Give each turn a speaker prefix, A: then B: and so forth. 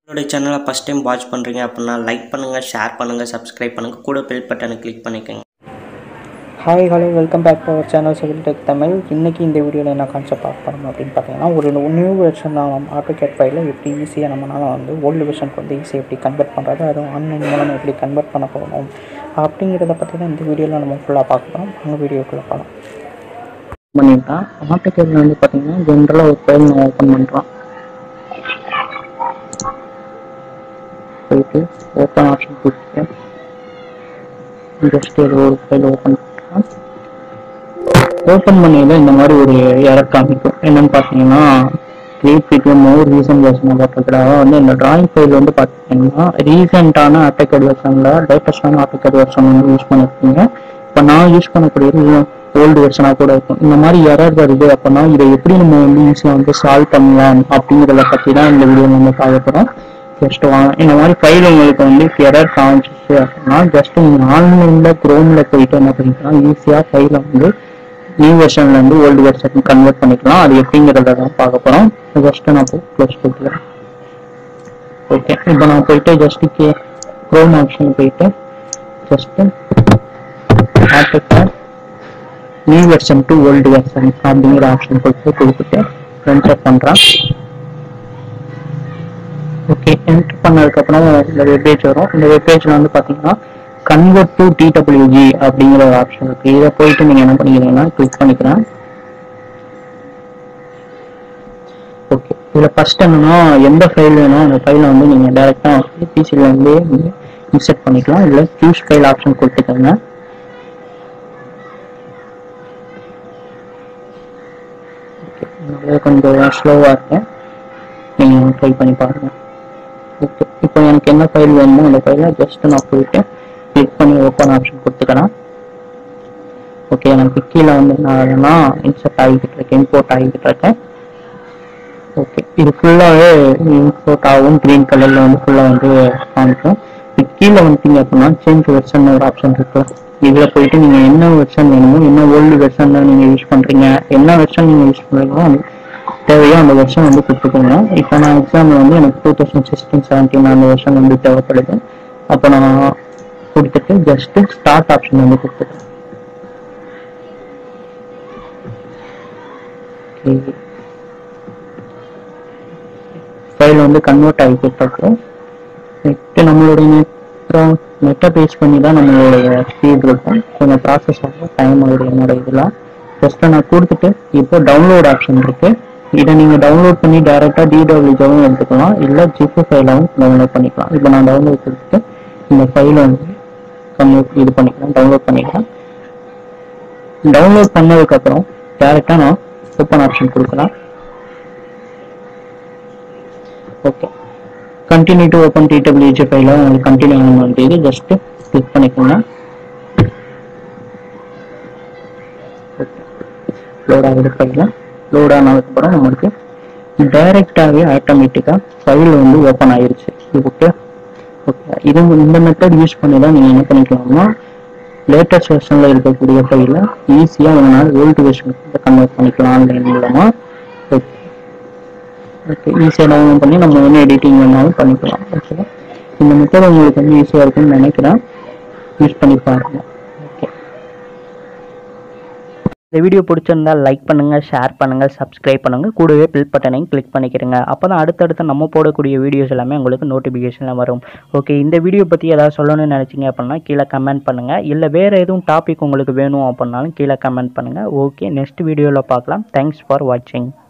A: என்னுடைய சேனலை first time watch பண்ணுறீங்க அப்படின்னா லைக் பண்ணுங்கள் ஷேர் பண்ணுங்கள் சப்ஸ்கிரைப் பண்ணுங்கள் கூட பெல் பட்டனை கிளிக் பண்ணிக்கோங்க
B: hi hello welcome back to our channel civil tech Tamil இன்றைக்கி இந்த வீடியோவில் என்ன கான்செப்ட் பார்க்க போகிறோம் அப்படின்னு பார்த்தீங்கன்னா ஒரு நியூ வெர்ஷன் நம்ம ஆட்டோகேட் ஃபைலில் எப்படி ஈஸியாக நம்மளால் வந்து ஓல்டு வெர்ஷனுக்கு வந்து ஈஸியாக எப்படி கன்வெர்ட் பண்ணுறது அதுவும் ஆன்லைன் மூலம் எப்படி கன்வெர்ட் பண்ண போகணும் அப்படிங்கிறத பற்றி தான் இந்த வீடியோவில் நம்ம ஃபுல்லாக பார்க்க போகிறோம் அந்த வீடியோக்குள்ளே போகலாம் பண்ணிட்டா ஆட்டோகேட்டில் வந்து பார்த்தீங்கன்னா ஜென்ரலாக ஒரு ஃபைல் நான் ஓப்பன் பண்ணுறோம் போயிட்டு ஓப்பன் ஆப்ஷன் கொடுத்துட்டு ஜஸ்ட் ஏதோ ஒரு ஃபைல் ஓப்பன் பண்ணுறோம் ஓப்பன் பண்ணியில் இந்த மாதிரி ஒரு எரர் காமிக்கும் என்னன்னு பார்த்தீங்கன்னா கிரியேட் பிடிஎம் மோர் ரீசன்ட் வெர்ஷன் போட்டிருக்கிறதா வந்து இந்த டிராயிங் ஃபைல் வந்து பார்த்தீங்கன்னா ரீசெண்டான அட்டக்கட் வெர்ஷனில் லேட்டஸ்டான அட்டக்கட் வெர்ஷன் வந்து யூஸ் பண்ணிருக்கீங்க இப்போ நான் யூஸ் பண்ணக்கூடியது ஓல்டு வெர்ஷனாக கூட இருக்கும் இந்த மாதிரி எரர் வருது அப்படின்னா இதை எப்படி நம்ம வந்து ஈஸியாக வந்து சால்வ் பண்ணலாம் அப்படிங்கிறத பற்றி தான் இந்த வீடியோ நம்ம பார்க்க போகிறோம் ஜஸ்ட் வாங்க இந்த மாதிரி ஃபைல் உங்களுக்கு வந்து எரர் காமிச்சிச்சு அப்படின்னா ஜஸ்ட் நீங்கள் ஆன்லைனில் க்ரோமில் போயிட்டு என்ன பண்ணிக்கலாம் ஈஸியாக ஃபைலை வந்து நியூ வெர்ஷன்ல இருந்து ஓல்டு வெர்ஷன் கன்வெர்ட் பண்ணிக்கலாம் அது எப்படிங்கிறத தான் பார்க்க போகிறோம் ஜஸ்ட் நான் போய் க்ளோஸ் கொடுக்குறேன் ஓகே இப்போ நான் போயிட்டு ஜஸ்ட் கே க்ரோம் ஆப்ஷன் போயிட்டு just AutoCAD new version to old version அப்படிங்கிற ஆப்ஷன் கொடுத்து கொடுத்துட்டு என்டர் பண்ணுறேன் ஓகே என்டர் பண்ணதுக்கப்புறம் இந்த வெப்பேஜ் வரும் இந்த வெப்பேஜில் வந்து பார்த்தீங்கன்னா கன்வெர்ட் டு டிடபிள்யூஜி அப்படிங்கிற ஒரு ஆப்ஷன் இருக்கு இதை போயிட்டு நீங்கள் என்ன பண்ணிக்கிறீங்கன்னா கிளிக் பண்ணிக்கிறேன் ஓகே இதில் ஃபர்ஸ்ட் என்னன்னா எந்த ஃபைல் வேணும் அந்த ஃபைலை வந்து நீங்கள் டேரெக்டாக வந்து பிசியில் வந்து இன்செர்ட் பண்ணிக்கலாம் இதில் சூஸ் ஃபைல் ஆப்ஷன் கொடுத்துக்கோங்க ஓகே என்னோட கொஞ்சம் ஸ்லோவாக இருக்கேன் நீங்கள் ட்ரை பண்ணி பாருங்கள் ஓகே இப்போ எனக்கு என்ன ஃபைல் வேணுமோ அந்த ஃபைலை ஜஸ்ட் நான் போயிட்டு கிளிக் பண்ணி ஓப்பன் ஆப்ஷன் கொடுத்துக்கிறேன் ஓகே எனக்கு கீழே வந்து நான் அதெல்லாம் இன்சர்ட் ஆகிக்கிட்டு இருக்கேன் இம்போர்ட் ஆகிக்கிட்டு இருக்கேன் ஓகே இது ஃபுல்லாகவே இம்போர்ட் ஆகும் க்ரீன் கலரில் வந்து ஃபுல்லாக வந்து காமிக்கும் இது கீழே வந்துட்டீங்க அப்படின்னா சேஞ்ச் வெர்ஷன் ஒரு ஆப்ஷன் இருக்கு இதில் போயிட்டு நீங்கள் என்ன வெர்ஷன் வேணுமோ என்ன ஓல்டு வெர்ஷன் நீங்கள் யூஸ் பண்ணுறீங்க என்ன வெர்ஷன் நீங்கள் யூஸ் பண்ணுறீங்களோ அந்த தேவையோ அந்த வருஷம் வந்து கொடுத்துக்கோங்க இப்போ நான் எக்ஸாம்பிள் வந்து எனக்கு டூ தௌசண்ட் சிக்ஸ்டீன் செவன்டீன் அந்த வருஷம் வந்து தேவைப்படுது அப்போ நான் கொடுத்துட்டு ஜஸ்ட் ஸ்டார்ட் ஆப்ஷன் வந்து கொடுத்துட்டேன் ஃபைல் வந்து கன்வெர்ட் ஆகிக்கிட்டு இருக்கும் நெக்ஸ்ட் நம்மளுடைய நெட்டும் நெட்டை பேஸ் பண்ணி தான் நம்மளுடைய ஸ்பீட் இருக்கும் கொஞ்சம் ப்ராசஸ் ஆகும் டைம் ஆகுது என்னோட இதெல்லாம் ஜஸ்ட் நான் கொடுத்துட்டு இப்போ டவுன்லோட் ஆப்ஷன் இருக்கு இதை நீங்கள் டவுன்லோட் பண்ணி டேரெக்டாக டிடபிள்யூஜாவும் எடுத்துக்கலாம் இல்லை ஜிபி ஃபைலாகவும் டவுன்லோட் பண்ணிக்கலாம் இப்போ நான் டவுன்லோட் கொடுத்துட்டு இந்த ஃபைலை வந்து கன்வெர்ட் இது பண்ணிக்கலாம் டவுன்லோட் பண்ணிக்கலாம் டவுன்லோட் பண்ணதுக்கப்புறம் டேரெக்டாக நான் ஓப்பன் ஆப்ஷன் கொடுக்கலாம் okay continue to open DWG ஃபைலை உங்களுக்கு கண்டினியூ ஆகணும் வேண்டியது ஜஸ்ட் கிளிக் பண்ணிக்கோங்க லோட் ஆகுது ஃபைலில் லோட் ஆனதுக்கப்புறம் நம்மளுக்கு டைரெக்டாகவே ஆட்டோமேட்டிக்காக ஃபைல் வந்து ஓப்பன் ஆயிருச்சு ஓகே ஓகே இது இந்த மெத்தட் யூஸ் பண்ணி தான் நீங்கள் என்ன பண்ணிக்கலாம்னா லேட்டஸ்ட் வெர்ஷனில் இருக்கக்கூடிய ஃபைலை ஈஸியாக உங்களால் ஓல்டு வெர்ஷனுக்கு கன்வெர்ட் பண்ணிக்கலாம் ஆன்லைன் மூலமாக ஓகே ஓகே ஈஸியாக டவுன்லோட் பண்ணி நம்ம என்ன எடிட்டிங் வேணாலும் பண்ணிக்கலாம் ஓகேவா இந்த மெத்தட் உங்களுக்கு வந்து ஈஸியாக இருக்கும்னு நினைக்கிறேன் யூஸ் பண்ணி பாருங்க ஓகே
C: இந்த வீடியோ பிடிச்சிருந்தா லைக் பண்ணுங்கள் ஷேர் பண்ணுங்கள் சப்ஸ்கிரைப் பண்ணுங்கள் கூடவே பில் பட்டனையும் கிளிக் பண்ணிக்கிறங்க அப்போ தான் அடுத்தடுத்து நம்ம போடக்கூடிய வீடியோஸ் எல்லாமே உங்களுக்கு நோட்டிஃபிகேஷனில் வரும் ஓகே இந்த வீடியோ பற்றி ஏதாவது சொல்லணும்னு நினச்சிங்க அப்படின்னா கீழே கமெண்ட் பண்ணுங்கள் இல்லை வேறு எதுவும் டாபிக் உங்களுக்கு வேணும் அப்படின்னாலும் கீழே கமெண்ட் பண்ணுங்கள் ஓகே நெக்ஸ்ட் வீடியோவில் பார்க்கலாம் தேங்க்ஸ் ஃபார் வாட்சிங்